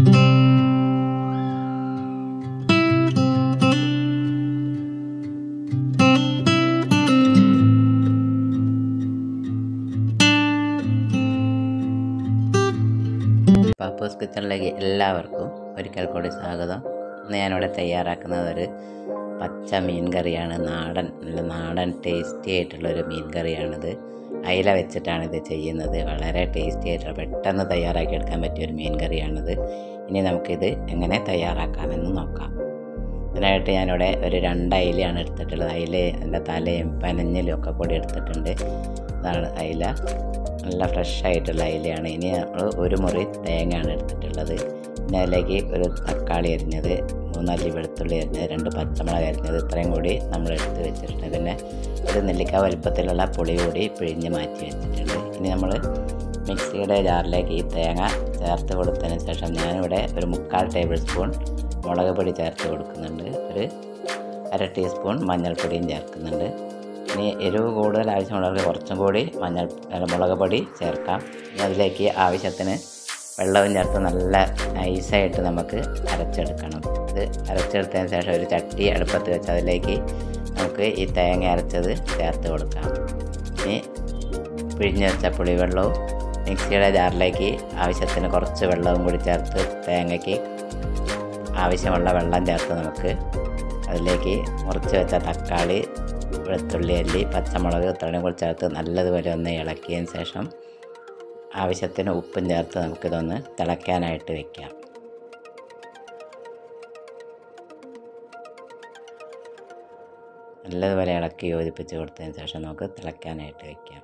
പാപ്പൂസ് കിച്ചണിലേക്ക് എല്ലാവർക്കും ഒരിക്കൽ കൂടി സ്വാഗതം ഇന്ന് ഞാനിവിടെ തയ്യാറാക്കുന്നത് ഒരു പച്ച മീൻ കറിയാണ് നാടൻ നല്ല നാടൻ ടേസ്റ്റി ആയിട്ടുള്ളൊരു മീൻ കറിയാണിത് അയില വെച്ചിട്ടാണ് ഇത് ചെയ്യുന്നത് വളരെ ടേസ്റ്റി ആയിട്ടുള്ള പെട്ടെന്ന് തയ്യാറാക്കി എടുക്കാൻ പറ്റിയ ഒരു മീൻ കറിയാണിത് ഇനി നമുക്കിത് എങ്ങനെ തയ്യാറാക്കാമെന്ന് നോക്കാം ഇതിനായിട്ട് ഞാനിവിടെ ഒരു രണ്ട് അയിലയാണ് എടുത്തിട്ടുള്ളത് അയില എൻ്റെ തലയും പനഞ്ഞിലും ഒക്കെ കൂടി എടുത്തിട്ടുണ്ട് അതാണ് അയില നല്ല ഫ്രഷ് ആയിട്ടുള്ള അയിലയാണ് ഇനി നമ്മൾ ഒരു മുറി തേങ്ങയാണ് എടുത്തിട്ടുള്ളത് പിന്നെ അതിലേക്ക് ഒരു തക്കാളി അരിഞ്ഞത് മൂന്നല്ലി വെളുത്തുള്ളി അരിഞ്ഞത് രണ്ട് പച്ചമുളക് അരിഞ്ഞത് ഇത്രയും കൂടി നമ്മൾ എടുത്ത് വെച്ചിട്ടുണ്ട് പിന്നെ ഒരു നെല്ലിക്ക വലുപ്പത്തിലുള്ള പുളി കൂടി പിഴിഞ്ഞ് മാറ്റി വെച്ചിട്ടുണ്ട് ഇനി നമ്മൾ മിക്സിയുടെ ജാറിലേക്ക് ഈ തേങ്ങ ചേർത്ത് കൊടുത്തതിന് ശേഷം ഞാനിവിടെ ഒരു മുക്കാൽ ടേബിൾ സ്പൂൺ മുളക് പൊടി ചേർത്ത് കൊടുക്കുന്നുണ്ട് ഒരു അര ടീസ്പൂൺ മഞ്ഞൾപ്പൊടിയും ചേർക്കുന്നുണ്ട് ഇനി എരിവ് കൂടുതൽ ആവശ്യമുള്ളവർക്ക് കുറച്ചും കൂടി മഞ്ഞൾ അല്ല, മുളക് പൊടി ചേർക്കാം ഇനി അതിലേക്ക് ആവശ്യത്തിന് വെള്ളവും ചേർത്ത് നല്ല നൈസായിട്ട് നമുക്ക് അരച്ചെടുക്കണം ഇത് അരച്ചെടുത്തതിന് ശേഷം ഒരു ചട്ടി അടുപ്പത്ത് വെച്ച് അതിലേക്ക് നമുക്ക് ഈ തേങ്ങ അരച്ചത് ചേർത്ത് കൊടുക്കാം ഇനി പിഴിഞ്ഞ് വെച്ച പുളിവെള്ളവും മിക്സിയുടെ ജാറിലേക്ക് ആവശ്യത്തിന് കുറച്ച് വെള്ളവും കൂടി ചേർത്ത് തേങ്ങയ്ക്ക് ആവശ്യമുള്ള വെള്ളം ചേർത്ത് നമുക്ക് അതിലേക്ക് മുറിച്ച് വെച്ച തക്കാളി വെളുത്തുള്ളി അല്ലി പച്ചമുളക് ഇത്രയും കൂടി ചേർത്ത് നല്ലതുപോലെ ഒന്ന് ഇളക്കിയതിന് ശേഷം ആവശ്യത്തിന് ഉപ്പും ചേർത്ത് നമുക്കിതൊന്ന് തിളയ്ക്കാനായിട്ട് വെക്കാം നല്ലതുപോലെ ഇളക്കി യോജിപ്പിച്ച് കൊടുത്തതിന് ശേഷം നമുക്ക് തിളയ്ക്കാനായിട്ട് വെക്കാം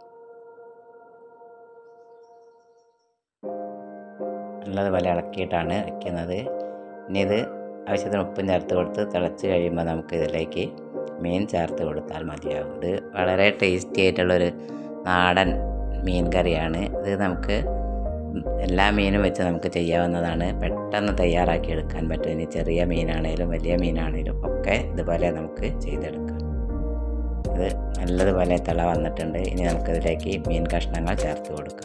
നല്ലതുപോലെ ഇളക്കിയിട്ടാണ് വെക്കുന്നത് ഇനി ഇത് ആവശ്യത്തിന് ഉപ്പും ചേർത്ത് കൊടുത്ത് തിളച്ച് കഴിയുമ്പോൾ നമുക്ക് ഇതിലേക്ക് മീൻ ചേർത്ത് കൊടുത്താൽ മതിയാകും ഇത് വളരെ ടേസ്റ്റി ആയിട്ടുള്ളൊരു നാടൻ മീൻ കറിയാണ് ഇത് നമുക്ക് എല്ലാ മീനും വെച്ച് നമുക്ക് ചെയ്യാവുന്നതാണ് പെട്ടെന്ന് തയ്യാറാക്കി എടുക്കാൻ പറ്റും ഇനി ചെറിയ മീനാണേലും വലിയ മീനാണേലും ഒക്കെ ഇതുപോലെ നമുക്ക് ചെയ്തെടുക്കാം ഇത് നല്ലതുപോലെ തിള വന്നിട്ടുണ്ട് ഇനി നമുക്കിതിലേക്ക് മീൻ കഷ്ണങ്ങൾ ചേർത്ത് കൊടുക്കാം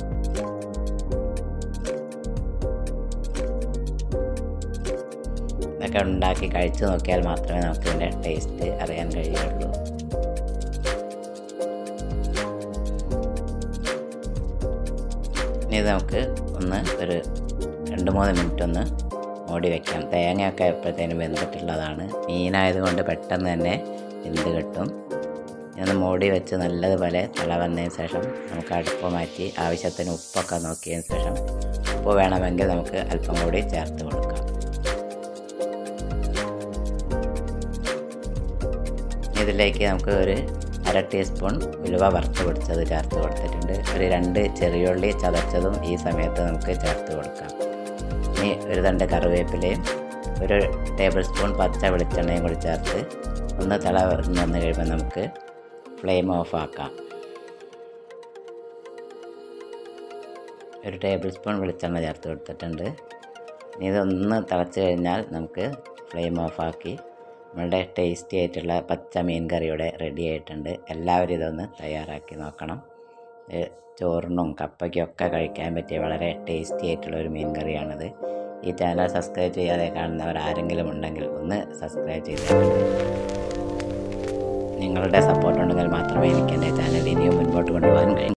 ഇതൊക്കെ ഉണ്ടാക്കി കഴിച്ചു നോക്കിയാൽ മാത്രമേ നമുക്ക് ഇതിൻ്റെ ടേസ്റ്റ് അറിയാൻ കഴിയുള്ളൂ ഇനി ഇത് നമുക്ക് ഒന്ന് ഒരു രണ്ട് മൂന്ന് മിനിറ്റ് ഒന്ന് മൂടി വെക്കാം തേങ്ങയൊക്കെ എപ്പോഴത്തേനും വെന്തിട്ടുള്ളതാണ് മീനായതുകൊണ്ട് പെട്ടെന്ന് തന്നെ വെന്ത് കിട്ടും ഇതൊന്ന് മൂടി വെച്ച് നല്ലതുപോലെ തിള വന്നതിന് ശേഷം നമുക്ക് അടുപ്പ് മാറ്റി ആവശ്യത്തിന് ഉപ്പൊക്കെ നോക്കിയതിന് ശേഷം ഉപ്പ് വേണമെങ്കിൽ നമുക്ക് അല്പം കൂടി ചേർത്ത് കൊടുക്കാം ഇതിലേക്ക് നമുക്ക് ഒരു അര ടീസ്പൂൺ ഉലുവ വറുത്ത് പൊടിച്ചത് ചേർത്ത് കൊടുത്തിട്ടുണ്ട് ഒരു രണ്ട് ചെറിയുള്ളി ചതച്ചതും ഈ സമയത്ത് നമുക്ക് ചേർത്ത് കൊടുക്കാം ഇനി ഒരു തണ്ട് കറിവേപ്പിലയും ഒരു ടേബിൾ സ്പൂൺ പച്ച വെളിച്ചെണ്ണയും കൂടി ചേർത്ത് ഒന്ന് തിള വന്ന് കഴിയുമ്പോൾ നമുക്ക് ഫ്ലെയിം ഓഫ് ആക്കാം ഒരു ടേബിൾ സ്പൂൺ വെളിച്ചെണ്ണ ചേർത്ത് കൊടുത്തിട്ടുണ്ട് ഇനി ഇതൊന്ന് തിളച്ച് കഴിഞ്ഞാൽ നമുക്ക് ഫ്ലെയിം ഓഫാക്കി നമ്മളുടെ ടേസ്റ്റി ആയിട്ടുള്ള പച്ച മീൻ കറിയുടെ റെഡി ആയിട്ടുണ്ട് എല്ലാവരും ഇതൊന്ന് തയ്യാറാക്കി നോക്കണം ഇത് ചോറിനും കപ്പയ്ക്കും ഒക്കെ കഴിക്കാൻ പറ്റിയ വളരെ ടേസ്റ്റി ആയിട്ടുള്ള ഒരു മീൻ കറിയാണിത് ഈ ചാനൽ സബ്സ്ക്രൈബ് ചെയ്യാതെ കാണുന്നവർ ആരെങ്കിലും ഉണ്ടെങ്കിൽ ഒന്ന് സബ്സ്ക്രൈബ് ചെയ്തേക്കണം നിങ്ങളുടെ സപ്പോർട്ട് ഉണ്ടെങ്കിൽ മാത്രമേ എനിക്ക് എൻ്റെ ചാനൽ ഇനിയും മുൻപോട്ട് കൊണ്ടുപോകാൻ കഴിയൂ